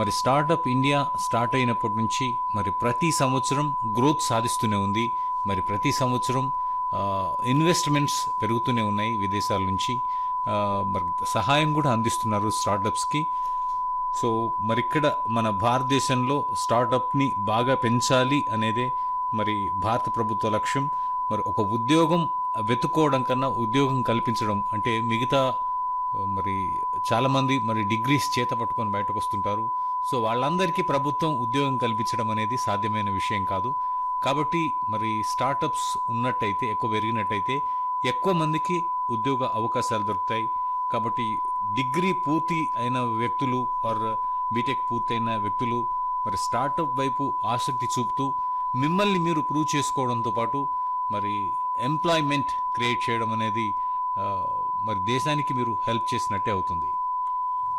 మరి startup India start అయినప్పటి నుంచి మరి ప్రతి సంవత్సరం గ్రోత్ సాధిస్తూనే ఉంది మరి ప్రతి సంవత్సరం ఇన్వెస్ట్మెంట్స్ పెరుగుతూనే ఉన్నాయి విదేశాల నుంచి ఆ, మరి సహాయం కూడా అందిస్తున్నారు స్టార్టప్స్కి సో మరి ఇక్కడ మన భారతదేశంలో స్టార్టప్ని బాగా పెంచాలి అనేదే మరి భారత ప్రభుత్వ లక్ష్యం మరి ఒక ఉద్యోగం వెతుక్కోవడం కన్నా ఉద్యోగం కల్పించడం అంటే మిగతా ఆ, మరి చాలా మంది మరి డిగ్రీస్ చేత పట్టుకొని బయటకు వస్తుంటారు సో వాళ్ళందరికీ ప్రభుత్వం ఉద్యోగం కల్పించడం అనేది సాధ్యమైన విషయం కాదు కాబట్టి మరి స్టార్టప్స్ ఉన్నట్టయితే ఎక్కువ పెరిగినట్టయితే ఎక్కువ మందికి ఉద్యోగ అవకాశాలు దొరుకుతాయి కాబట్టి డిగ్రీ పూర్తి అయిన వ్యక్తులు ఆర్ బీటెక్ పూర్తయిన వ్యక్తులు మరి స్టార్టప్ వైపు ఆసక్తి చూపుతూ మిమ్మల్ని మీరు ప్రూవ్ చేసుకోవడంతో పాటు మరి ఎంప్లాయ్మెంట్ క్రియేట్ చేయడం అనేది ఆ, మరి దేశానికి మీరు హెల్ప్ చేసినట్టే అవుతుంది